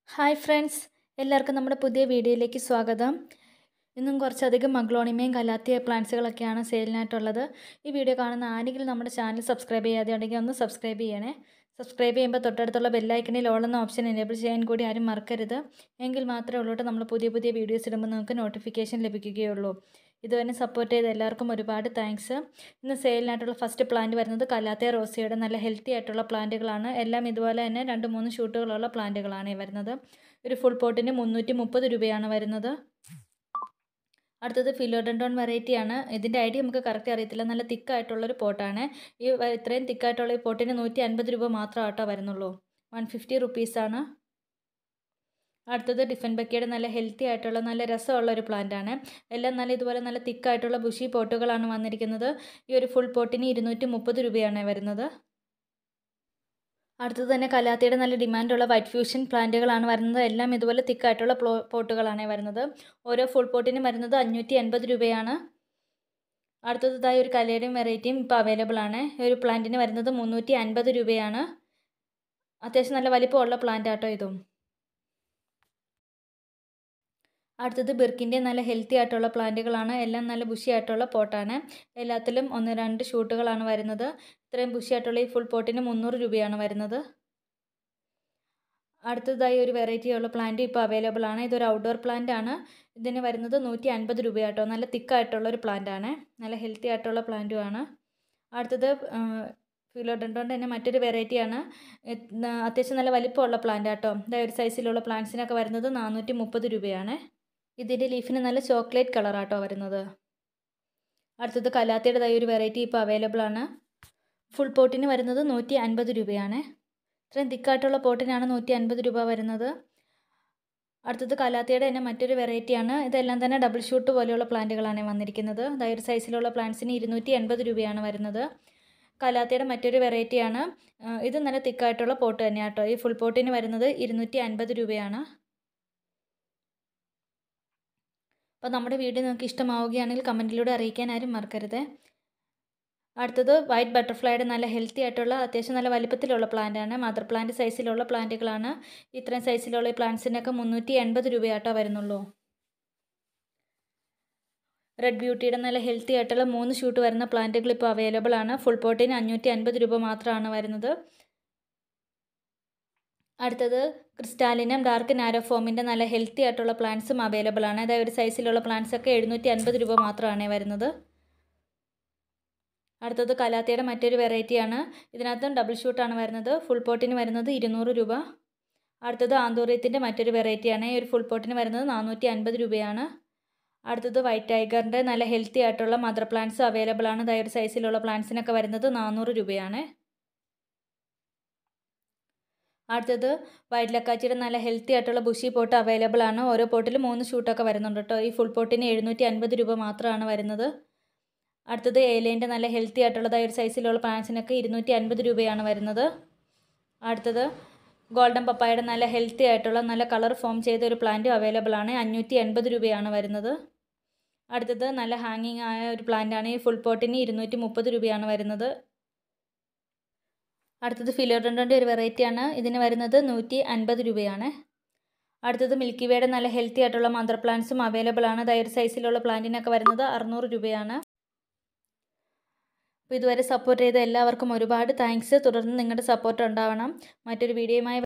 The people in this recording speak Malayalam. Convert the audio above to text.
ഹായ് ഫ്രണ്ട്സ് എല്ലാവർക്കും നമ്മുടെ പുതിയ വീഡിയോയിലേക്ക് സ്വാഗതം ഇന്നും കുറച്ചധികം മഗ്ലോണിമയും കലാത്തിയ പ്ലാന്റ്സുകളൊക്കെയാണ് സെയിലിനായിട്ടുള്ളത് ഈ വീഡിയോ കാണുന്ന ആരെങ്കിലും നമ്മുടെ ചാനൽ സബ്സ്ക്രൈബ് ചെയ്യാതെ ഉണ്ടെങ്കിൽ ഒന്ന് സബ്സ്ക്രൈബ് ചെയ്യണേ സബ്സ്ക്രൈബ് ചെയ്യുമ്പോൾ തൊട്ടടുത്തുള്ള ബെല്ലൈക്കണിൽ ഓൾ എന്ന ഓപ്ഷൻ എനേബിൾ ചെയ്യാൻ കൂടി ആരും മറക്കരുത് എങ്കിൽ മാത്രമേ ഉള്ളൂ നമ്മൾ പുതിയ പുതിയ വീഡിയോസ് ഇടുമ്പോൾ നിങ്ങൾക്ക് നോട്ടിഫിക്കേഷൻ ലഭിക്കുകയുള്ളൂ ഇതുവരെ സപ്പോർട്ട് ചെയ്ത എല്ലാവർക്കും ഒരുപാട് താങ്ക്സ് ഇന്ന് സെയിലിനായിട്ടുള്ള ഫസ്റ്റ് പ്ലാന്റ് വരുന്നത് കലാത്തയ റോസിയുടെ നല്ല ഹെൽത്തി ആയിട്ടുള്ള പ്ലാന്റുകളാണ് എല്ലാം ഇതുപോലെ തന്നെ രണ്ട് മൂന്ന് ഷൂട്ടുകളുള്ള പ്ലാന്റുകളാണ് ഈ വരുന്നത് ഒരു ഫുൾ പോട്ടിന് മുന്നൂറ്റി മുപ്പത് രൂപയാണ് വരുന്നത് അടുത്തത് ഫിലോഡൻഡോൺ വെറൈറ്റിയാണ് ഇതിൻ്റെ ഐഡിയ നമുക്ക് കറക്റ്റ് അറിയത്തില്ല നല്ല തിക്കായിട്ടുള്ളൊരു പോട്ടാണ് ഈ വ- ഇത്രയും തിക്കായിട്ടുള്ള ഈ പോട്ടിന് നൂറ്റി അൻപത് രൂപ മാത്രം ആട്ടോ വരുന്നുള്ളൂ വൺ ഫിഫ്റ്റി റുപ്പീസാണ് അടുത്തത് ഡിഫൻ ബക്കിയുടെ നല്ല ഹെൽത്തി ആയിട്ടുള്ള നല്ല രസമുള്ള ഒരു പ്ലാന്റ് ആണ് എല്ലാം നല്ല ഇതുപോലെ നല്ല തിക്കായിട്ടുള്ള ബുഷി പോട്ടുകളാണ് വന്നിരിക്കുന്നത് ഈ ഒരു ഫുൾ പോട്ടിന് ഇരുന്നൂറ്റി മുപ്പത് രൂപയാണ് വരുന്നത് അടുത്തത് തന്നെ കലാത്തിയുടെ നല്ല ഡിമാൻഡുള്ള വൈറ്റ് ഫ്യൂഷൻ പ്ലാന്റുകളാണ് വരുന്നത് എല്ലാം ഇതുപോലെ തിക്കായിട്ടുള്ള പ്ലോ പോട്ടുകളാണ് വരുന്നത് ഓരോ ഫുൾ പോട്ടിനും വരുന്നത് അഞ്ഞൂറ്റി എൺപത് രൂപയാണ് അടുത്തതായി ഒരു കലയുടെയും വെറൈറ്റിയും ഇപ്പോൾ അവൈലബിൾ ആണ് ഈ ഒരു പ്ലാന്റിന് വരുന്നത് മുന്നൂറ്റി അൻപത് രൂപയാണ് അത്യാവശ്യം നല്ല വലിപ്പമുള്ള പ്ലാന്റ് ആട്ടോ ഇതും അടുത്തത് ബിർക്കിൻ്റെ നല്ല ഹെൽത്തി ആയിട്ടുള്ള പ്ലാന്റുകളാണ് എല്ലാം നല്ല ബുഷി ആയിട്ടുള്ള പോട്ടാണ് എല്ലാത്തിലും ഒന്ന് രണ്ട് ഷൂട്ടുകളാണ് വരുന്നത് ഇത്രയും ബുഷി ആയിട്ടുള്ള ഈ ഫുൾ പോട്ടിന് മുന്നൂറ് രൂപയാണ് വരുന്നത് അടുത്തതായി ഒരു വെറൈറ്റി ഉള്ള പ്ലാന്റ് ഇപ്പോൾ അവൈലബിൾ ആണ് ഇതൊരു ഔട്ട്ഡോർ പ്ലാന്റ് ആണ് ഇതിന് വരുന്നത് നൂറ്റി അൻപത് രൂപയാട്ടോ നല്ല തിക്കായിട്ടുള്ള ഒരു പ്ലാന്റ് ആണ് നല്ല ഹെൽത്തി ആയിട്ടുള്ള പ്ലാന്റും ആണ് അടുത്തത് ഫിലോഡൻഡോൻ്റെ തന്നെ മറ്റൊരു വെറൈറ്റിയാണ് അത്യാവശ്യം നല്ല വലിപ്പമുള്ള പ്ലാന്റ് ആട്ടോ ഇതാ ഒരു സൈസിലുള്ള പ്ലാന്റ്സിനൊക്കെ വരുന്നത് നാനൂറ്റി മുപ്പത് രൂപയാണ് ഇതിൻ്റെ ലീഫിന് നല്ല ചോക്ലേറ്റ് കളറാട്ടോ വരുന്നത് അടുത്തത് കലാത്തിയുടേതായ ഒരു വെറൈറ്റി ഇപ്പോൾ അവൈലബിൾ ആണ് ഫുൾ പോട്ടിന് വരുന്നത് നൂറ്റി അൻപത് രൂപയാണ് ഇത്രയും തിക്കായിട്ടുള്ള പോട്ടിനാണ് നൂറ്റി അൻപത് രൂപ വരുന്നത് അടുത്തത് കലാത്തിയുടെ തന്നെ മറ്റൊരു വെറൈറ്റിയാണ് ഇതെല്ലാം തന്നെ ഡബിൾ ഷൂട്ട് പോലെയുള്ള പ്ലാന്റുകളാണ് വന്നിരിക്കുന്നത് അതായത് ഒരു സൈസിലുള്ള പ്ലാന്റ്സിന് ഇരുന്നൂറ്റി എൺപത് രൂപയാണ് വരുന്നത് കലാത്തിയുടെ മറ്റൊരു വെറൈറ്റിയാണ് ഇത് നല്ല തിക്കായിട്ടുള്ള പോട്ട് തന്നെയാണ് കേട്ടോ ഈ ഫുൾ പോട്ടിന് വരുന്നത് ഇരുന്നൂറ്റി അൻപത് രൂപയാണ് അപ്പോൾ നമ്മുടെ വീഡിയോ നിങ്ങൾക്ക് ഇഷ്ടമാവുകയാണെങ്കിൽ കമൻറ്റിലൂടെ അറിയിക്കാൻ ആരും മറക്കരുത് അടുത്തത് വൈറ്റ് ബട്ടർഫ്ലൈയുടെ നല്ല ഹെൽത്തി ആയിട്ടുള്ള അത്യാവശ്യം നല്ല വലിപ്പത്തിലുള്ള പ്ലാന്റ് ആണ് മദർ പ്ലാന്റ് സൈസിലുള്ള പ്ലാന്റുകളാണ് ഇത്രയും സൈസിലുള്ള ഈ പ്ലാന്റ്സിനൊക്കെ മുന്നൂറ്റി എൺപത് രൂപയാട്ടോ വരുന്നുള്ളൂ റെഡ് ബ്യൂട്ടിയുടെ നല്ല ഹെൽത്തി ആയിട്ടുള്ള മൂന്ന് ഷൂട്ട് വരുന്ന പ്ലാന്റുകൾ ഇപ്പോൾ അവൈലബിൾ ആണ് ഫുൾ പോട്ടിന് അഞ്ഞൂറ്റി അൻപത് രൂപ മാത്രമാണ് വരുന്നത് അടുത്തത് ക്രിസ്റ്റാലിനം ഡാർക്ക് നാരോഫോമിൻ്റെ നല്ല ഹെൽത്തി ആയിട്ടുള്ള പ്ലാന്റ്സും അവൈലബിൾ ആണ് അതായത് ഒരു സൈസിലുള്ള പ്ലാന്റ്സ് ഒക്കെ എഴുന്നൂറ്റി അൻപത് രൂപ മാത്രമാണ് വരുന്നത് അടുത്തത് കലാത്തിയുടെ മറ്റൊരു വെറൈറ്റിയാണ് ഇതിനകത്തും ഡബിൾ ഷൂട്ടാണ് വരുന്നത് ഫുൾ പോട്ടിന് വരുന്നത് ഇരുന്നൂറ് രൂപ അടുത്തത് ആന്തൂറിയത്തിൻ്റെ മറ്റൊരു വെറൈറ്റിയാണ് ഈ ഒരു ഫുൾ പോട്ടിന് വരുന്നത് നാനൂറ്റി അൻപത് രൂപയാണ് അടുത്തത് വൈറ്റ് ടൈഗറിൻ്റെ നല്ല ഹെൽത്തി ആയിട്ടുള്ള മദർ പ്ലാന്റ്സ് അവൈലബിൾ ആണ് അതായത് ഒരു സൈസിലുള്ള പ്ലാന്റ്സിനൊക്കെ വരുന്നത് നാനൂറ് രൂപയാണ് അടുത്തത് വൈറ്റ് ലക്കാച്ചിയുടെ നല്ല ഹെൽത്തി ആയിട്ടുള്ള ബുഷി പോട്ട് അവൈലബിൾ ആണ് ഓരോ പോട്ടിൽ മൂന്ന് ഷൂട്ടൊക്കെ വരുന്നുണ്ട് കേട്ടോ ഈ ഫുൾ പോട്ടിന് എഴുന്നൂറ്റി അൻപത് രൂപ മാത്രമാണ് വരുന്നത് അടുത്തത് ഏലേൻ്റെ നല്ല ഹെൽത്തി ആയിട്ടുള്ളതായ ഒരു സൈസിലുള്ള പ്ലാന്റ്സിനൊക്കെ ഇരുന്നൂറ്റി അൻപത് രൂപയാണ് വരുന്നത് അടുത്തത് ഗോൾഡൻ പപ്പായയുടെ നല്ല ഹെൽത്തി ആയിട്ടുള്ള നല്ല കളർ ഫോം ചെയ്ത ഒരു പ്ലാന്റ് അവൈലബിൾ ആണ് അഞ്ഞൂറ്റി എൺപത് രൂപയാണ് വരുന്നത് അടുത്തത് നല്ല ഹാങ്ങിങ് ആയ ഒരു പ്ലാന്റ് ആണ് ഈ ഫുൾ പോട്ടിന് ഇരുന്നൂറ്റി മുപ്പത് രൂപയാണ് വരുന്നത് അടുത്തത് ഫിലോഡൻഡോൻ്റെ ഒരു വെറൈറ്റിയാണ് ഇതിന് വരുന്നത് നൂറ്റി അൻപത് രൂപയാണ് അടുത്തത് മിൽക്കി വേയുടെ നല്ല ഹെൽത്തി ആയിട്ടുള്ള മദർ പ്ലാന്റ്സും അവൈലബിൾ ആണ് അതായത് സൈസിലുള്ള പ്ലാന്റിനൊക്കെ വരുന്നത് അറുന്നൂറ് രൂപയാണ് അപ്പോൾ ഇതുവരെ സപ്പോർട്ട് ചെയ്ത എല്ലാവർക്കും ഒരുപാട് താങ്ക്സ് തുടർന്ന് നിങ്ങളുടെ സപ്പോർട്ട് ഉണ്ടാവണം മറ്റൊരു വീഡിയോയുമായി